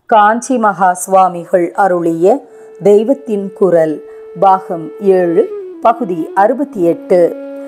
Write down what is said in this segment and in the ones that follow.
காஞ்சி மகா சுவாமிகள் அருளிய தெய்வத்தின் குரல் பாகம் ஏழு பகுதி அறுபத்தி எட்டு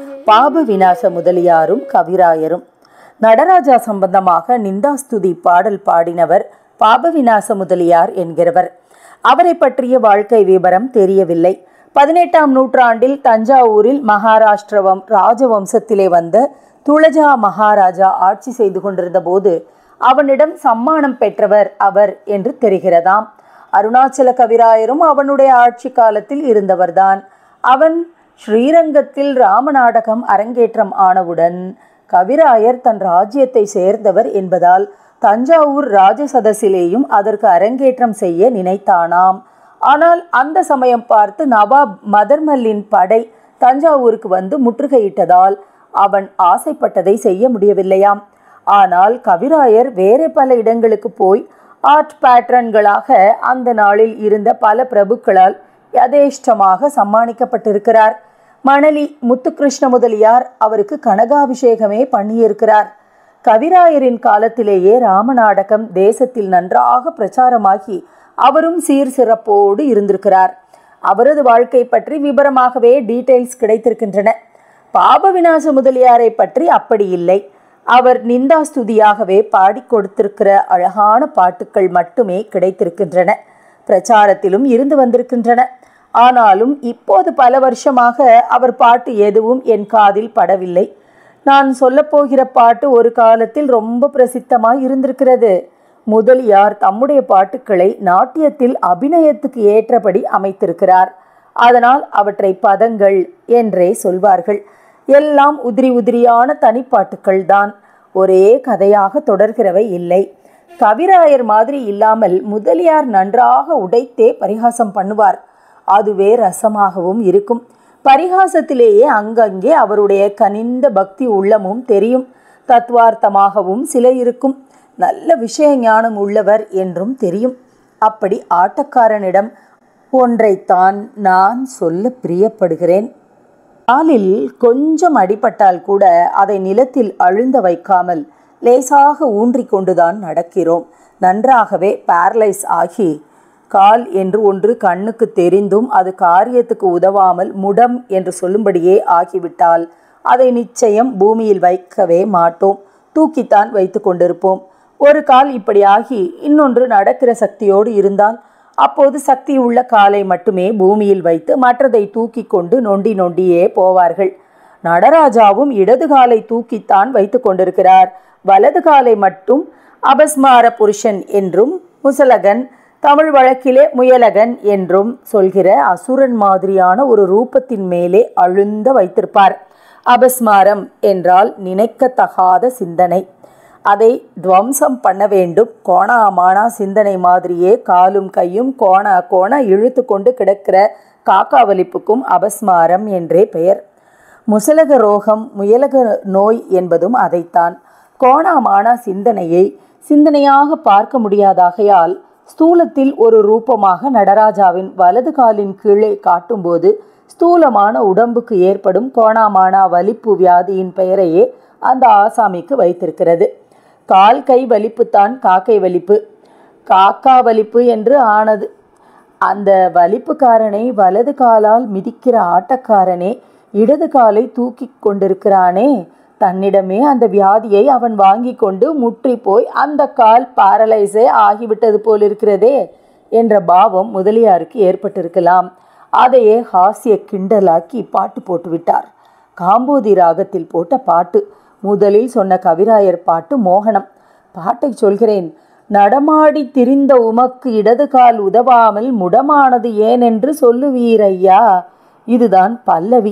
பாப விநாச முதலியாரும் கவிராயரும் நடராஜா சம்பந்தமாக நிந்தாஸ்துதி பாடல் பாடினவர் பாப விநாச முதலியார் என்கிறவர் அவரை பற்றிய வாழ்க்கை விவரம் தெரியவில்லை பதினெட்டாம் நூற்றாண்டில் தஞ்சாவூரில் மகாராஷ்டிரவம் ராஜவம்சத்திலே வந்த துளஜா மகாராஜா ஆட்சி செய்து கொண்டிருந்த போது அவனிடம் சம்மானம் பெற்றவர் அவர் என்று தெரிகிறதாம் அருணாச்சல கவிராயரும் அவனுடைய ஆட்சி காலத்தில் இருந்தவர்தான் அவன் ஸ்ரீரங்கத்தில் ராமநாடகம் அரங்கேற்றம் ஆனவுடன் கவிராயர் தன் ராஜ்யத்தை சேர்ந்தவர் என்பதால் தஞ்சாவூர் ராஜசதசிலேயும் அதற்கு அரங்கேற்றம் செய்ய நினைத்தானாம் ஆனால் அந்த சமயம் பார்த்து நவாப் மதர்மல்லின் படை தஞ்சாவூருக்கு வந்து முற்றுகையிட்டதால் அவன் ஆசைப்பட்டதை செய்ய முடியவில்லையாம் ஆனால் கவிராயர் வேறு பல இடங்களுக்கு போய் ஆர்ட் பேட்ரன்களாக அந்த நாளில் இருந்த பல பிரபுக்களால் யதேஷ்டமாக சம்மானிக்கப்பட்டிருக்கிறார் மணலி முத்துகிருஷ்ண முதலியார் அவருக்கு கனகாபிஷேகமே பண்ணியிருக்கிறார் கவிராயரின் காலத்திலேயே ராமநாடகம் தேசத்தில் நன்றாக பிரச்சாரமாகி அவரும் சீர் சிறப்போடு இருந்திருக்கிறார் அவரது வாழ்க்கை பற்றி விபரமாகவே டீட்டெயில்ஸ் கிடைத்திருக்கின்றன பாப விநாச முதலியாரை பற்றி அப்படி இல்லை அவர் நிந்தாஸ்துதியாகவே பாடி கொடுத்திருக்கிற அழகான பாட்டுக்கள் மட்டுமே கிடைத்திருக்கின்றன பிரச்சாரத்திலும் இருந்து வந்திருக்கின்றன ஆனாலும் இப்போது பல வருஷமாக அவர் பாட்டு எதுவும் என் காதில் படவில்லை நான் சொல்லப்போகிற பாட்டு ஒரு காலத்தில் ரொம்ப பிரசித்தமாய் இருந்திருக்கிறது முதலியார் தம்முடைய பாட்டுக்களை நாட்டியத்தில் அபிநயத்துக்கு ஏற்றபடி அமைத்திருக்கிறார் அதனால் அவற்றை பதங்கள் என்றே சொல்வார்கள் எல்லாம் உதிரி உதிரியான தனிப்பாட்டுக்கள் தான் ஒரே கதையாக தொடர்கிறவை இல்லை கவிராயர் மாதிரி இல்லாமல் முதலியார் நன்றாக உடைத்தே பரிகாசம் பண்ணுவார் அதுவே ரசமாகவும் இருக்கும் பரிகாசத்திலேயே அங்கங்கே அவருடைய கனிந்த பக்தி உள்ளமும் தெரியும் தத்துவார்த்தமாகவும் சில இருக்கும் நல்ல விஷய ஞானம் உள்ளவர் என்றும் தெரியும் அப்படி ஆட்டக்காரனிடம் ஒன்றைத்தான் நான் சொல்ல பிரியப்படுகிறேன் காலில் கொஞ்சம் அடிபட்டால் கூட அதை நிலத்தில் அழுந்த வைக்காமல் லேசாக ஊன்றி கொண்டுதான் நடக்கிறோம் நன்றாகவே பேரலைஸ் ஆகி கால் என்று ஒன்று கண்ணுக்கு தெரிந்தும் அது காரியத்துக்கு உதவாமல் முடம் என்று சொல்லும்படியே ஆகிவிட்டால் அதை நிச்சயம் பூமியில் வைக்கவே மாட்டோம் தூக்கித்தான் வைத்து கொண்டிருப்போம் ஒரு கால் இப்படி ஆகி இன்னொன்று நடக்கிற சக்தியோடு இருந்தால் அப்போது சக்தி உள்ள காலை மட்டுமே பூமியில் வைத்து மற்றதை தூக்கி கொண்டு நொண்டி நொண்டியே போவார்கள் நடராஜாவும் இடது காலை தூக்கித்தான் வைத்து கொண்டிருக்கிறார் வலது காலை மட்டும் அபஸ்மார புருஷன் என்றும் முசலகன் தமிழ் வழக்கிலே முயலகன் என்றும் சொல்கிற அசுரன் மாதிரியான ஒரு ரூபத்தின் மேலே அழுந்த வைத்திருப்பார் அபஸ்மாரம் என்றால் நினைக்கத்தகாத சிந்தனை அதை துவம்சம் பண்ண வேண்டும் கோணாமானா சிந்தனை மாதிரியே காலும் கையும் கோண கோண இழுத்து கொண்டு கிடக்கிற காக்காவலிப்புக்கும் அபஸ்மாரம் என்றே பெயர் முசலக ரோகம் முயலக நோய் என்பதும் அதைத்தான் கோணாமானா சிந்தனையை சிந்தனையாக பார்க்க முடியாதாகையால் ஸ்தூலத்தில் ஒரு ரூபமாக நடராஜாவின் வலது காலின் கீழே காட்டும்போது ஸ்தூலமான உடம்புக்கு ஏற்படும் கோணாமானா வலிப்பு வியாதியின் பெயரையே அந்த ஆசாமிக்கு வைத்திருக்கிறது கால் கை வலிப்புத்தான் காக்கை வலிப்பு காக்கா வலிப்பு என்று ஆனது அந்த வலிப்புக்காரனை வலது காலால் மிதிக்கிற ஆட்டக்காரனே இடது காலை தூக்கி கொண்டிருக்கிறானே தன்னிடமே அந்த வியாதியை அவன் வாங்கி கொண்டு முற்றி போய் அந்த கால் பாரலைஸே ஆகிவிட்டது போல் இருக்கிறதே என்ற பாவம் முதலியாருக்கு ஏற்பட்டிருக்கலாம் அதையே ஹாஸ்ய கிண்டலாக்கி பாட்டு போட்டு விட்டார் காம்போதி ராகத்தில் போட்ட பாட்டு முதலில் சொன்ன கவிராயர் பாட்டு மோகனம் பாட்டை சொல்கிறேன் நடமாடி திரிந்த உமக்கு இடது கால் உதவாமல் முடமானது ஏனென்று சொல்லுவீரையா இதுதான் பல்லவி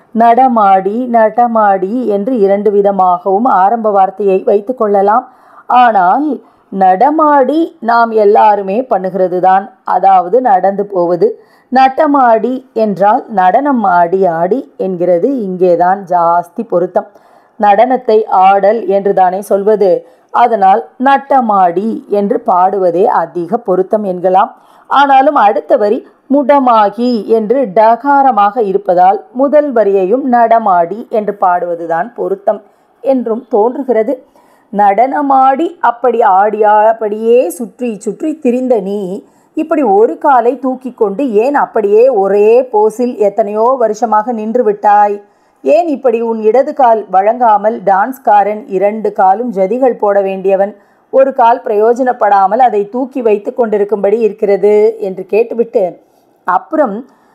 நடமாடி நடமாடி என்று இரண்டு விதமாகவும் ஆரம்ப வார்த்தையை வைத்து கொள்ளலாம் ஆனால் நடமாடி நாம் எல்லாருமே பண்ணுகிறது தான் அதாவது நடந்து போவது நட்டமாடி என்றால் நடனம் ஆடி ஆடி என்கிறது இங்கேதான் ஜாஸ்தி பொருத்தம் நடனத்தை ஆடல் என்று தானே சொல்வது அதனால் நட்டமாடி என்று பாடுவதே அதிக பொருத்தம் என்கலாம் ஆனாலும் அடுத்த வரி முடமாகி என்று டகாரமாக இருப்பதால் முதல் வரியையும் நடமாடி என்று பாடுவதுதான் பொருத்தம் என்றும் தோன்றுகிறது நடனமாடி அப்படி ஆடியாபடியே சுற்றி சுற்றி திரிந்த நீ இப்படி ஒரு காலை தூக்கி கொண்டு ஏன் அப்படியே ஒரே போஸில் எத்தனையோ வருஷமாக நின்று விட்டாய் ஏன் இப்படி உன் இடது கால் வழங்காமல் டான்ஸ்காரன் இரண்டு காலும் ஜதிகள் போட வேண்டியவன் ஒரு கால் பிரயோஜனப்படாமல் அதை தூக்கி வைத்து கொண்டிருக்கும்படி இருக்கிறது என்று கேட்டுவிட்டு அப்புறம்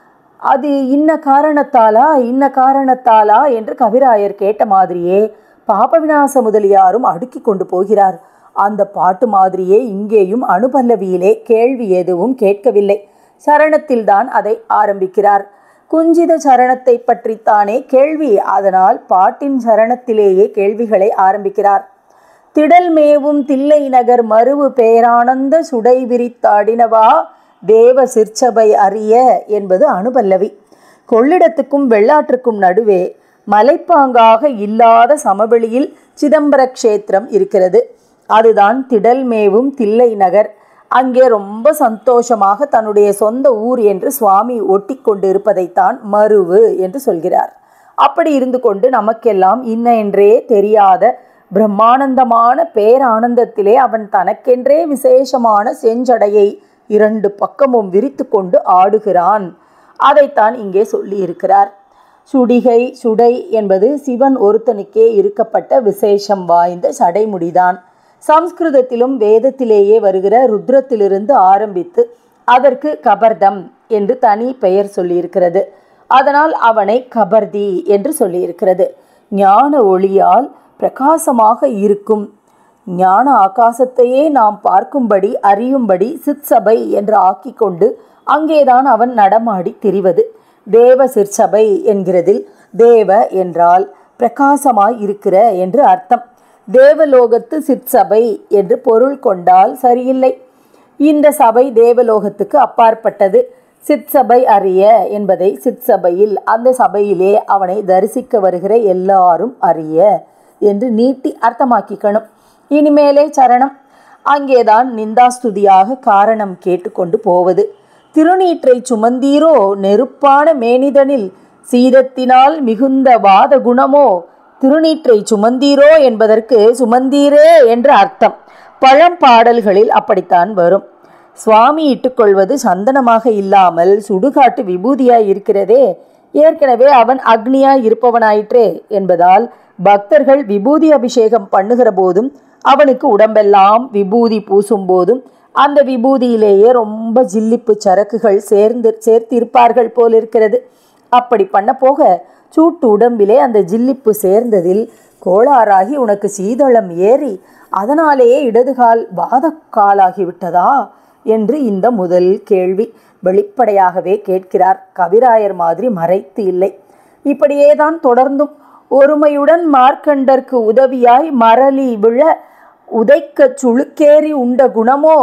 அது இன்ன காரணத்தாலா இன்ன காரணத்தாலா என்று கவிராயர் கேட்ட மாதிரியே பாபவிநாச முதலியாரும் அடுக்கி கொண்டு போகிறார் அந்த பாட்டு மாதிரியே இங்கேயும் அனுபல்லவியிலே கேள்வி எதுவும் கேட்கவில்லை சரணத்தில்தான் அதை ஆரம்பிக்கிறார் குஞ்சித சரணத்தை பற்றித்தானே கேள்வி அதனால் பாட்டின் சரணத்திலேயே கேள்விகளை ஆரம்பிக்கிறார் திடல் மேவும் தில்லை நகர் மருவு பேரானந்த சுடை விரித்தாடினவா தேவ சிற்சபை அறிய என்பது அனுபல்லவி கொள்ளிடத்துக்கும் வெள்ளாற்றுக்கும் நடுவே மலைப்பாங்காக இல்லாத சமவெளியில் சிதம்பர க்ஷேத்திரம் இருக்கிறது அதுதான் திடல் மேவும் தில்லை நகர் அங்கே ரொம்ப சந்தோஷமாக தன்னுடைய சொந்த ஊர் என்று சுவாமி ஒட்டி கொண்டு இருப்பதைத்தான் மருவு என்று சொல்கிறார் அப்படி இருந்து கொண்டு நமக்கெல்லாம் இன்ன என்றே தெரியாத பிரம்மானந்தமான பேரானந்தத்திலே அவன் தனக்கென்றே விசேஷமான செஞ்சடையை இரண்டு பக்கமும் விரித்து கொண்டு ஆடுகிறான் அதைத்தான் இங்கே சொல்லி இருக்கிறார் சுடிகை சுடை என்பது சிவன் ஒருத்தனுக்கே இருக்கப்பட்ட விசேஷம் வாய்ந்த சடைமுடிதான் சம்ஸ்கிருதத்திலும் வேதத்திலேயே வருகிற ருத்ரத்திலிருந்து ஆரம்பித்து அதற்கு கபர்தம் என்று தனி பெயர் சொல்லியிருக்கிறது அதனால் அவனை கபர்தி என்று சொல்லியிருக்கிறது ஞான ஒளியால் பிரகாசமாக இருக்கும் ஞான ஆகாசத்தையே நாம் பார்க்கும்படி அறியும்படி சிற்சபை என்று ஆக்கிக்கொண்டு அங்கேதான் அவன் நடமாடி திரிவது தேவ சிற்சபை என்கிறதில் தேவ என்றால் பிரகாசமாய் இருக்கிற என்று அர்த்தம் தேவலோகத்து சிற்சபை என்று பொருள் கொண்டால் சரியில்லை இந்த சபை தேவலோகத்துக்கு அப்பாற்பட்டது சிற்சபை அறிய என்பதை சிற்சபையில் அந்த சபையிலே அவனை தரிசிக்க வருகிற எல்லாரும் அறிய என்று நீட்டி அர்த்தமாக்கிக்கணும் இனிமேலே சரணம் அங்கேதான் நிந்தாஸ்துதியாக காரணம் கேட்டுக்கொண்டு போவது திருநீற்றை சுமந்தீரோ நெருப்பான மேனிதனில் சீதத்தினால் மிகுந்த வாத குணமோ திருநீற்றை சுமந்தீரோ என்பதற்கு சுமந்தீரே என்று அர்த்தம் பழம்பாடல்களில் அப்படித்தான் வரும் சுவாமி இட்டுக்கொள்வது சந்தனமாக இல்லாமல் சுடுகாட்டு விபூதியாய் இருக்கிறதே ஏற்கனவே அவன் அக்னியாய் இருப்பவனாயிற்றே என்பதால் பக்தர்கள் விபூதி அபிஷேகம் பண்ணுகிற போதும் அவனுக்கு உடம்பெல்லாம் விபூதி பூசும் போதும் அந்த விபூதியிலேயே ரொம்ப ஜில்லிப்பு சரக்குகள் சேர்ந்து சேர்த்திருப்பார்கள் போல் இருக்கிறது அப்படி பண்ண போக சூட்டு உடம்பிலே அந்த ஜில்லிப்பு சேர்ந்ததில் கோளாறாகி உனக்கு சீதளம் ஏறி அதனாலேயே இடதுகால் வாதக்காலாகிவிட்டதா என்று இந்த முதல் கேள்வி வெளிப்படையாகவே கேட்கிறார் கவிராயர் மாதிரி மறைத்து இல்லை இப்படியேதான் தொடர்ந்தும் ஒருமையுடன் மார்க்கண்டர்க்கு உதவியாய் மரளி விழ உதைக்க சுளுக்கேறி உண்ட குணமோ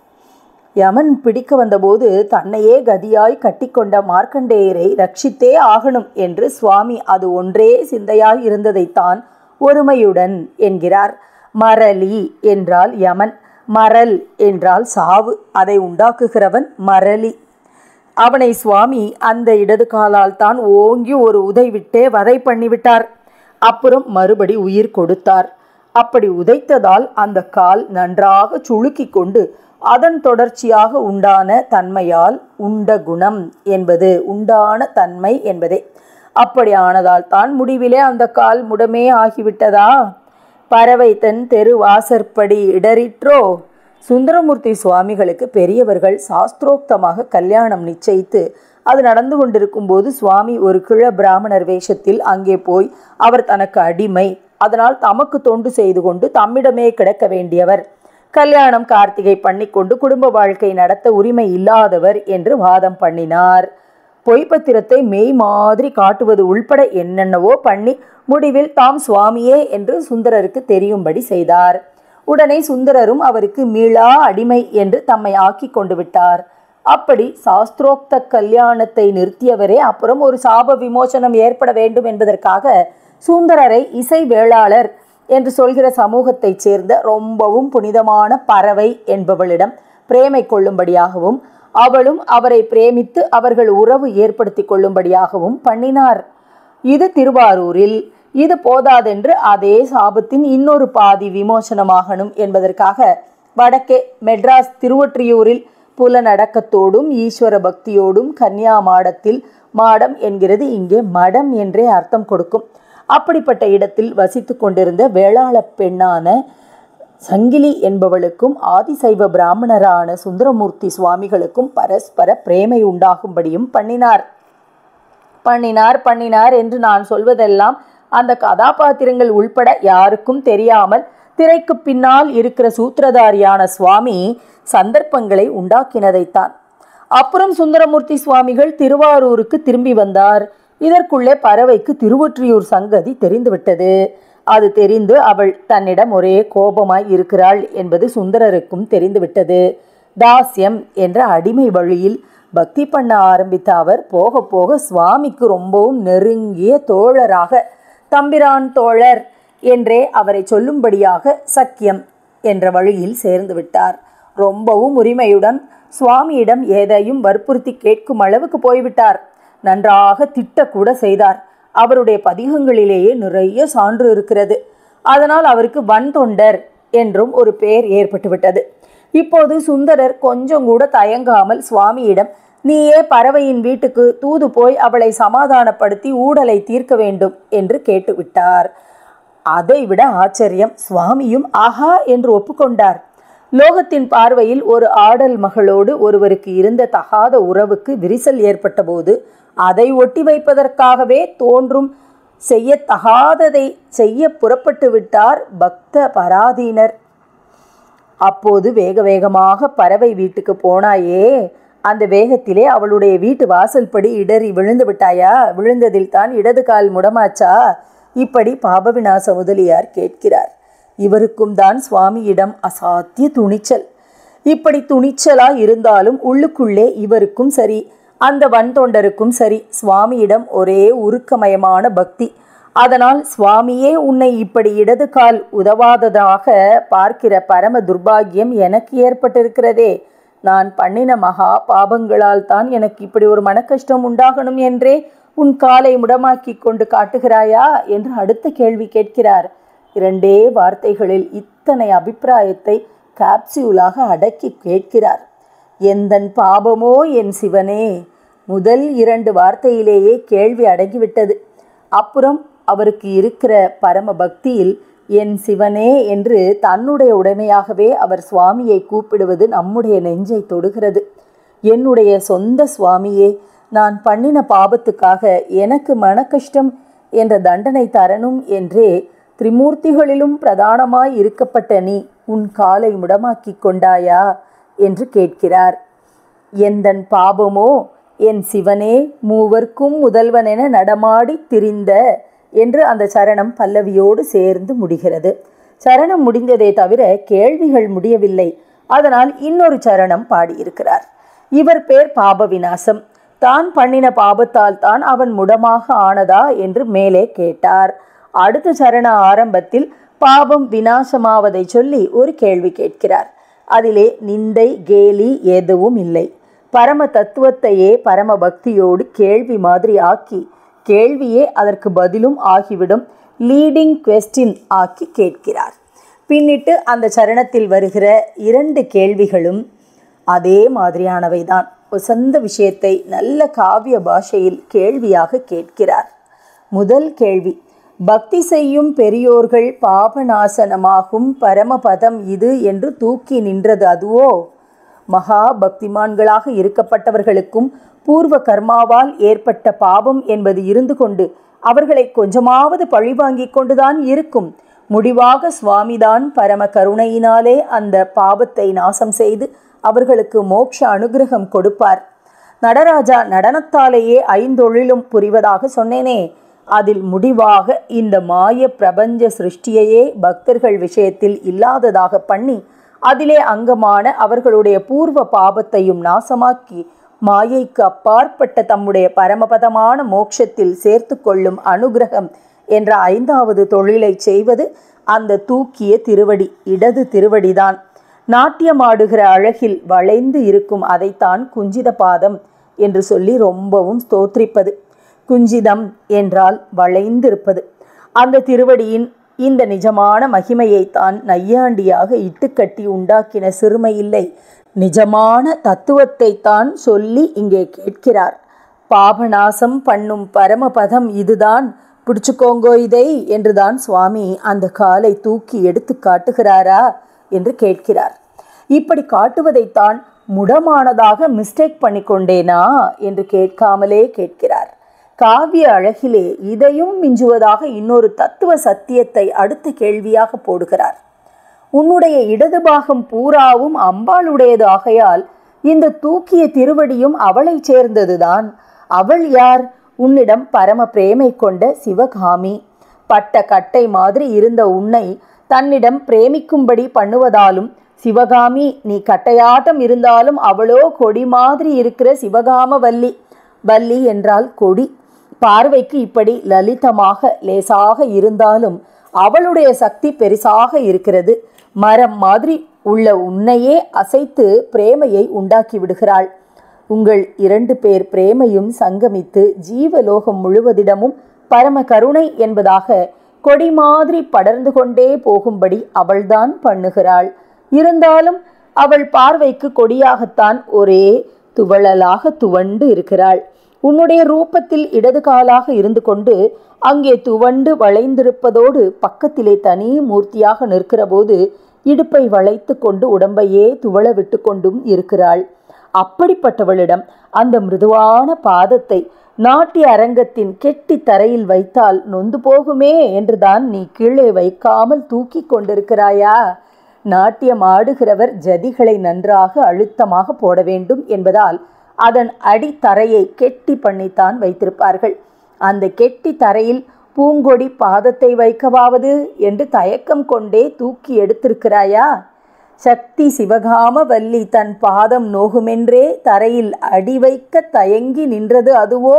யமன் பிடிக்க வந்தபோது தன்னையே கதியாய் கட்டிக்கொண்ட மார்க்கண்டேயரை ரட்சித்தே ஆகணும் என்று சுவாமி அது ஒன்றே சிந்தையாய் இருந்ததைத்தான் ஒருமையுடன் என்கிறார் மரளி என்றால் யமன் மரல் என்றால் சாவு அதை உண்டாக்குகிறவன் மரளி அவனை சுவாமி அந்த இடது காலால் தான் ஓங்கி ஒரு உதை விட்டே வதை பண்ணிவிட்டார் அப்புறம் மறுபடி உயிர் கொடுத்தார் அப்படி உதைத்ததால் அந்த கால் நன்றாக சுளுக்கி கொண்டு அதன் தொடர்ச்சியாக உண்டான தன்மையால் உண்ட குணம் என்பது உண்டான தன்மை என்பதே அப்படியானதால் தான் முடிவிலே அந்த கால் முடமே ஆகிவிட்டதா பறவை தன் தெரு வாசற்படி இடறிற்றோ சுந்தரமூர்த்தி சுவாமிகளுக்கு பெரியவர்கள் சாஸ்திரோக்தமாக கல்யாணம் நிச்சயித்து அது நடந்து கொண்டிருக்கும் போது சுவாமி ஒரு கிழ பிராமணர் வேஷத்தில் அங்கே போய் அவர் தனக்கு அடிமை அதனால் தமக்கு தொண்டு செய்து கொண்டு தம்மிடமே கிடக்க வேண்டியவர் கல்யாணம் கார்த்திகை பண்ணிக்கொண்டு குடும்ப வாழ்க்கை நடத்த உரிமை இல்லாதவர் என்று வாதம் பண்ணினார் பொய்ப்பத்திரத்தை மெய் மாதிரி காட்டுவது உள்பட என்னென்னவோ பண்ணி முடிவில் தாம் சுவாமியே என்று சுந்தரருக்கு தெரியும்படி செய்தார் உடனே சுந்தரரும் அவருக்கு மீளா அடிமை என்று தம்மை ஆக்கி கொண்டு விட்டார் அப்படி சாஸ்திரோக்த கல்யாணத்தை நிறுத்தியவரே அப்புறம் ஒரு சாப விமோசனம் ஏற்பட வேண்டும் என்பதற்காக சுந்தரரை இசை வேளாளர் என்று சொல்கிற சமூகத்தைச் சேர்ந்த ரொம்பவும் புனிதமான பறவை என்பவளிடம் பிரேமை கொள்ளும்படியாகவும் அவளும் அவரை பிரேமித்து அவர்கள் உறவு ஏற்படுத்தி கொள்ளும்படியாகவும் பண்ணினார் இது திருவாரூரில் இது போதாதென்று அதே சாபத்தின் இன்னொரு பாதி விமோசனமாகணும் என்பதற்காக வடக்கே மெட்ராஸ் திருவொற்றியூரில் புலநடக்கத்தோடும் ஈஸ்வர பக்தியோடும் கன்னியா மாடத்தில் மாடம் என்கிறது இங்கே மடம் என்றே அர்த்தம் கொடுக்கும் அப்படிப்பட்ட இடத்தில் வசித்து கொண்டிருந்த வேளாள பெண்ணான சங்கிலி என்பவளுக்கும் ஆதிசைவ பிராமணரான சுந்தரமூர்த்தி சுவாமிகளுக்கும் பரஸ்பர பிரேமை உண்டாகும்படியும் பண்ணினார் பண்ணினார் பண்ணினார் என்று நான் சொல்வதெல்லாம் அந்த கதாபாத்திரங்கள் உள்பட யாருக்கும் தெரியாமல் திரைக்கு பின்னால் இருக்கிற சூத்திரதாரியான சுவாமி சந்தர்ப்பங்களை உண்டாக்கினதைத்தான் அப்புறம் சுந்தரமூர்த்தி சுவாமிகள் திருவாரூருக்கு திரும்பி வந்தார் இதற்குள்ளே பறவைக்கு திருவொற்றியூர் சங்கதி தெரிந்துவிட்டது அது தெரிந்து அவள் தன்னிடம் ஒரே கோபமாய் இருக்கிறாள் என்பது சுந்தரருக்கும் தெரிந்துவிட்டது தாஸ்யம் என்ற அடிமை வழியில் பக்தி பண்ண ஆரம்பித்த அவர் போக போக சுவாமிக்கு ரொம்பவும் நெருங்கிய தோழராக தம்பிரான் தோழர் என்றே அவரை சொல்லும்படியாக சக்கியம் என்ற வழியில் சேர்ந்து விட்டார் ரொம்பவும் உரிமையுடன் சுவாமியிடம் ஏதையும் வற்புறுத்தி கேட்கும் அளவுக்கு போய்விட்டார் நன்றாக திட்டக்கூட செய்தார் அவருடைய பதிகங்களிலேயே நிறைய சான்று இருக்கிறது அதனால் அவருக்கு வன் தொண்டர் என்றும் ஒரு பெயர் ஏற்பட்டுவிட்டது இப்போது சுந்தரர் கொஞ்சம் கூட தயங்காமல் சுவாமியிடம் நீயே பறவையின் வீட்டுக்கு தூது போய் அவளை சமாதானப்படுத்தி ஊடலை தீர்க்க வேண்டும் என்று கேட்டுவிட்டார் அதைவிட ஆச்சரியம் சுவாமியும் ஆஹா என்று ஒப்புக்கொண்டார் லோகத்தின் பார்வையில் ஒரு ஆடல் மகளோடு ஒருவருக்கு இருந்த தகாத உறவுக்கு விரிசல் ஏற்பட்டபோது அதை ஒட்டி வைப்பதற்காகவே தோன்றும் செய்யத்தகாததை செய்ய புறப்பட்டு விட்டார் பக்த பராதீனர் அப்போது வேக வேகமாக பறவை வீட்டுக்கு போனாயே அந்த வேகத்திலே அவளுடைய வீட்டு வாசல்படி இடறி விழுந்து விட்டாயா விழுந்ததில் தான் இடது கால் முடமாச்சா இப்படி பாபவிநாச முதலியார் கேட்கிறார் இவருக்கும் தான் சுவாமியிடம் அசாத்திய துணிச்சல் இப்படி துணிச்சலா இருந்தாலும் உள்ளுக்குள்ளே இவருக்கும் சரி அந்த வன்தொண்டருக்கும் சரி சுவாமியிடம் ஒரே உருக்கமயமான பக்தி அதனால் சுவாமியே உன்னை இப்படி இடது கால் உதவாததாக பார்க்கிற பரம துர்பாகியம் எனக்கு ஏற்பட்டிருக்கிறதே நான் பண்ணின மகா பாபங்களால் தான் எனக்கு இப்படி ஒரு மனக்கஷ்டம் உண்டாகணும் என்றே உன் காலை முடமாக்கி கொண்டு காட்டுகிறாயா என்று அடுத்த கேள்வி கேட்கிறார் இரண்டே வார்த்தைகளில் இத்தனை அபிப்பிராயத்தை காப்சியூலாக அடக்கி கேட்கிறார் எந்தன் பாபமோ என் சிவனே முதல் இரண்டு வார்த்தையிலேயே கேள்வி அடங்கிவிட்டது அப்புறம் அவருக்கு இருக்கிற பரம பக்தியில் என் சிவனே என்று தன்னுடைய உடைமையாகவே அவர் சுவாமியை கூப்பிடுவது நம்முடைய நெஞ்சை தொடுகிறது என்னுடைய சொந்த சுவாமியே நான் பண்ணின பாபத்துக்காக எனக்கு மனக்கஷ்டம் என்ற தண்டனை தரணும் என்றே திரிமூர்த்திகளிலும் பிரதானமாய் இருக்கப்பட்ட நீ உன் காலை முடமாக்கி கொண்டாயா என்று கேட்கிறார் எந்தன் பாபமோ என் சிவனே மூவர்க்கும் முதல்வனென நடமாடி திரிந்த என்று அந்த சரணம் பல்லவியோடு சேர்ந்து முடிகிறது சரணம் முடிந்ததே தவிர கேள்விகள் முடியவில்லை அதனால் இன்னொரு சரணம் பாடியிருக்கிறார் இவர் பேர் பாப விநாசம் தான் பண்ணின பாபத்தால் தான் அவன் முடமாக ஆனதா என்று மேலே கேட்டார் அடுத்த சரண ஆரம்பத்தில் பாபம் விநாசமாவதை சொல்லி ஒரு கேள்வி கேட்கிறார் அதிலே நிந்தை கேலி எதுவும் இல்லை பரம தத்துவத்தையே பரம பக்தியோடு கேள்வி மாதிரி ஆக்கி கேள்வியே அதற்கு பதிலும் ஆகிவிடும் லீடிங் கொஸ்டின் ஆக்கி கேட்கிறார் பின்னிட்டு அந்த சரணத்தில் வருகிற இரண்டு கேள்விகளும் அதே மாதிரியானவை தான் உசந்த விஷயத்தை நல்ல காவிய பாஷையில் கேள்வியாக கேட்கிறார் முதல் கேள்வி பக்தி செய்யும் பெரியோர்கள் பாபநாசனமாகும் பரமபதம் இது என்று தூக்கி நின்றது அதுவோ மகா பக்திமான்களாக இருக்கப்பட்டவர்களுக்கும் பூர்வ கர்மாவால் ஏற்பட்ட பாபம் என்பது இருந்து கொண்டு அவர்களை கொஞ்சமாவது பழிவாங்கிக் கொண்டுதான் இருக்கும் முடிவாக சுவாமிதான் பரம கருணையினாலே அந்த பாபத்தை நாசம் செய்து அவர்களுக்கு மோட்ச அனுகிரகம் கொடுப்பார் நடராஜா நடனத்தாலேயே ஐந்தொழிலும் புரிவதாக சொன்னேனே அதில் முடிவாக இந்த மாய பிரபஞ்ச சிருஷ்டியையே பக்தர்கள் விஷயத்தில் இல்லாததாக பண்ணி அதிலே அங்கமான அவர்களுடைய பூர்வ பாபத்தையும் நாசமாக்கி மாயைக்கு அப்பாற்பட்ட தம்முடைய பரமபதமான மோட்சத்தில் சேர்த்து கொள்ளும் அனுகிரகம் என்ற ஐந்தாவது தொழிலை செய்வது அந்த தூக்கிய திருவடி இடது திருவடிதான் நாட்டியமாடுகிற அழகில் வளைந்து இருக்கும் அதைத்தான் குஞ்சித பாதம் என்று சொல்லி ரொம்பவும் ஸ்தோத்திரிப்பது குஞ்சிதம் என்றால் வளைந்திருப்பது அந்த திருவடியின் இந்த நிஜமான மகிமையைத்தான் நையாண்டியாக இட்டுக்கட்டி உண்டாக்கின சிறுமை இல்லை நிஜமான தத்துவத்தை தான் சொல்லி இங்கே கேட்கிறார் பாபநாசம் பண்ணும் பரமபதம் இதுதான் பிடிச்சுக்கோங்கோ இதை என்றுதான் சுவாமி அந்த காலை தூக்கி எடுத்து காட்டுகிறாரா என்று கேட்கிறார் இப்படி காட்டுவதைத்தான் முடமானதாக மிஸ்டேக் பண்ணிக்கொண்டேனா என்று கேட்காமலே கேட்கிறார் காவிய அழகிலே இதையும் மிஞ்சுவதாக இன்னொரு தத்துவ சத்தியத்தை அடுத்த கேள்வியாக போடுகிறார் உன்னுடைய இடது பாகம் பூராவும் அம்பாளுடையது ஆகையால் இந்த தூக்கிய திருவடியும் அவளைச் சேர்ந்ததுதான் அவள் யார் உன்னிடம் பரம பிரேமை கொண்ட சிவகாமி பட்ட கட்டை மாதிரி இருந்த உன்னை தன்னிடம் பிரேமிக்கும்படி பண்ணுவதாலும் சிவகாமி நீ கட்டையாட்டம் இருந்தாலும் அவளோ கொடி மாதிரி இருக்கிற சிவகாம வள்ளி வள்ளி என்றால் கொடி பார்வைக்கு இப்படி லலிதமாக லேசாக இருந்தாலும் அவளுடைய சக்தி பெரிசாக இருக்கிறது மரம் மாதிரி உள்ள உன்னையே அசைத்து பிரேமையை உண்டாக்கி விடுகிறாள் உங்கள் இரண்டு பேர் பிரேமையும் சங்கமித்து ஜீவலோகம் முழுவதிடமும் பரம கருணை என்பதாக கொடி மாதிரி படர்ந்து கொண்டே போகும்படி அவள்தான் பண்ணுகிறாள் இருந்தாலும் அவள் பார்வைக்கு கொடியாகத்தான் ஒரே துவளலாக துவண்டு இருக்கிறாள் உன்னுடைய ரூபத்தில் இடது காலாக இருந்து கொண்டு அங்கே துவண்டு வளைந்திருப்பதோடு பக்கத்திலே தனி மூர்த்தியாக நிற்கிற போது இடுப்பை வளைத்து கொண்டு உடம்பையே துவள விட்டு கொண்டும் இருக்கிறாள் அப்படிப்பட்டவளிடம் அந்த மிருதுவான பாதத்தை நாட்டிய அரங்கத்தின் கெட்டி தரையில் வைத்தால் நொந்து போகுமே என்றுதான் நீ கீழே வைக்காமல் தூக்கி கொண்டிருக்கிறாயா நாட்டியம் ஆடுகிறவர் ஜதிகளை நன்றாக அழுத்தமாக போட வேண்டும் என்பதால் அதன் அடித்தரையை கெட்டி பண்ணித்தான் வைத்திருப்பார்கள் அந்த கெட்டி தரையில் பூங்கொடி பாதத்தை வைக்கவாவது என்று தயக்கம் கொண்டே தூக்கி எடுத்திருக்கிறாயா சக்தி சிவகாம வல்லி தன் பாதம் நோகுமென்றே தரையில் அடி வைக்க தயங்கி நின்றது அதுவோ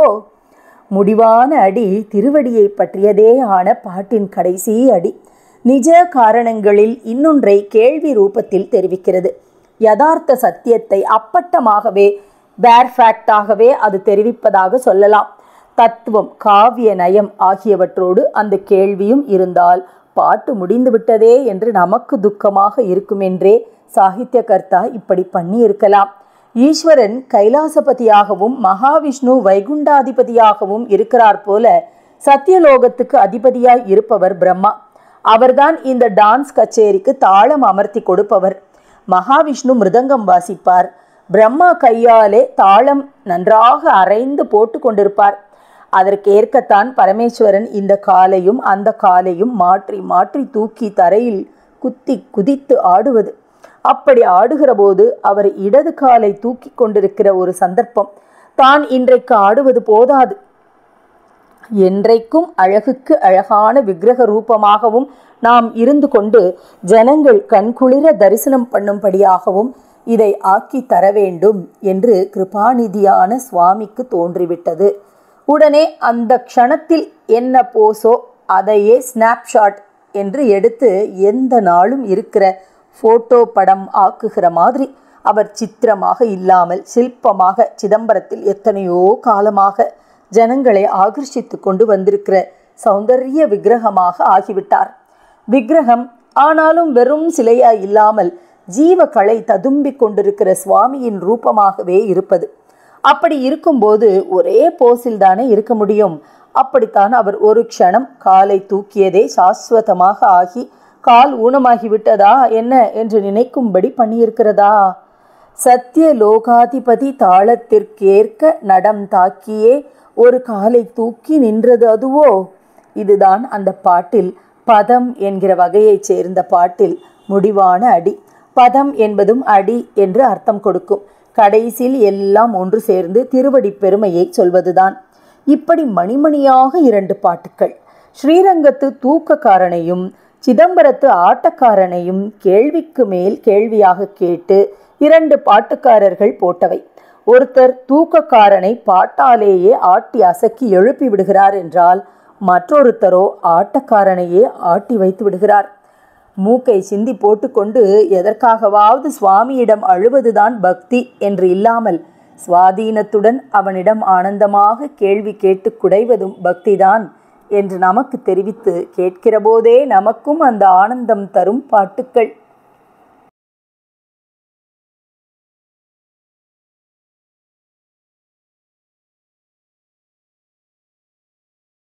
முடிவான அடி திருவடியை பற்றியதே ஆன பாட்டின் கடைசி அடி நிஜ காரணங்களில் இன்னொன்றை கேள்வி ரூபத்தில் தெரிவிக்கிறது யதார்த்த சத்தியத்தை அப்பட்டமாகவே பேர் ஃபேக்டாகவே அது தெரிவிப்பதாக சொல்லலாம் தத்துவம் காவிய நயம் ஆகியவற்றோடு அந்த கேள்வியும் இருந்தால் பாட்டு முடிந்து விட்டதே என்று நமக்கு துக்கமாக இருக்குமென்றே சாகித்ய கர்த்தா இப்படி பண்ணி இருக்கலாம் ஈஸ்வரன் கைலாசபதியாகவும் மகாவிஷ்ணு வைகுண்டாதிபதியாகவும் இருக்கிறார் போல சத்தியலோகத்துக்கு அதிபதியாய் இருப்பவர் பிரம்மா அவர்தான் இந்த டான்ஸ் கச்சேரிக்கு தாளம் அமர்த்தி கொடுப்பவர் மகாவிஷ்ணு மிருதங்கம் வாசிப்பார் பிரம்மா கையாலே தாளம் நன்றாக அரைந்து போட்டு கொண்டிருப்பார் அதற்கு ஏற்கத்தான் பரமேஸ்வரன் இந்த காலையும் அந்த காலையும் மாற்றி மாற்றி தூக்கி தரையில் குத்தி குதித்து ஆடுவது அப்படி ஆடுகிற போது அவர் இடது காலை தூக்கி கொண்டிருக்கிற ஒரு சந்தர்ப்பம் தான் இன்றைக்கு ஆடுவது போதாது என்றைக்கும் அழகுக்கு அழகான விக்கிரக ரூபமாகவும் நாம் இருந்து கொண்டு ஜனங்கள் கண்குளிர தரிசனம் பண்ணும்படியாகவும் இதை ஆக்கி தர வேண்டும் என்று கிருபாநிதியான சுவாமிக்கு தோன்றிவிட்டது உடனே அந்த க்ஷணத்தில் என்ன போஸோ அதையே ஸ்னாப்ஷாட் என்று எடுத்து எந்த நாளும் இருக்கிற ஃபோட்டோ படம் ஆக்குகிற மாதிரி அவர் சித்திரமாக இல்லாமல் சில்பமாக சிதம்பரத்தில் எத்தனையோ காலமாக ஜனங்களை ஆகர்ஷித்து கொண்டு வந்திருக்கிற சௌந்தரிய விக்கிரகமாக ஆகிவிட்டார் விக்கிரகம் ஆனாலும் வெறும் சிலையா இல்லாமல் ஜீவக்கலை ததும்பிக் கொண்டிருக்கிற சுவாமியின் ரூபமாகவே இருப்பது அப்படி இருக்கும்போது ஒரே போஸில் தானே இருக்க முடியும் அப்படித்தான் அவர் ஒரு க்ஷணம் காலை தூக்கியதே சாஸ்வதமாக ஆகி கால் ஊனமாகி விட்டதா என்ன என்று நினைக்கும்படி பண்ணியிருக்கிறதா சத்திய லோகாதிபதி தாளத்திற்கேற்க நடம் தாக்கியே ஒரு காலை தூக்கி நின்றது அதுவோ இதுதான் அந்த பாட்டில் பதம் என்கிற வகையைச் சேர்ந்த பாட்டில் முடிவான அடி பதம் என்பதும் அடி என்று அர்த்தம் கொடுக்கும் கடைசியில் எல்லாம் ஒன்று சேர்ந்து திருவடி பெருமையை சொல்வதுதான் இப்படி மணிமணியாக இரண்டு பாட்டுக்கள் ஸ்ரீரங்கத்து தூக்கக்காரனையும் சிதம்பரத்து ஆட்டக்காரனையும் கேள்விக்கு மேல் கேள்வியாக கேட்டு இரண்டு பாட்டுக்காரர்கள் போட்டவை ஒருத்தர் தூக்கக்காரனை பாட்டாலேயே ஆட்டி அசக்கி எழுப்பி விடுகிறார் என்றால் மற்றொருத்தரோ ஆட்டக்காரனையே ஆட்டி வைத்து விடுகிறார் மூக்கை சிந்தி போட்டுக்கொண்டு எதற்காகவாவது சுவாமியிடம் அழுவதுதான் பக்தி என்று இல்லாமல் சுவாதீனத்துடன் அவனிடம் ஆனந்தமாக கேள்வி கேட்டு குடைவதும் பக்திதான் என்று நமக்கு தெரிவித்து கேட்கிற போதே நமக்கும் அந்த ஆனந்தம் தரும் பாட்டுக்கள்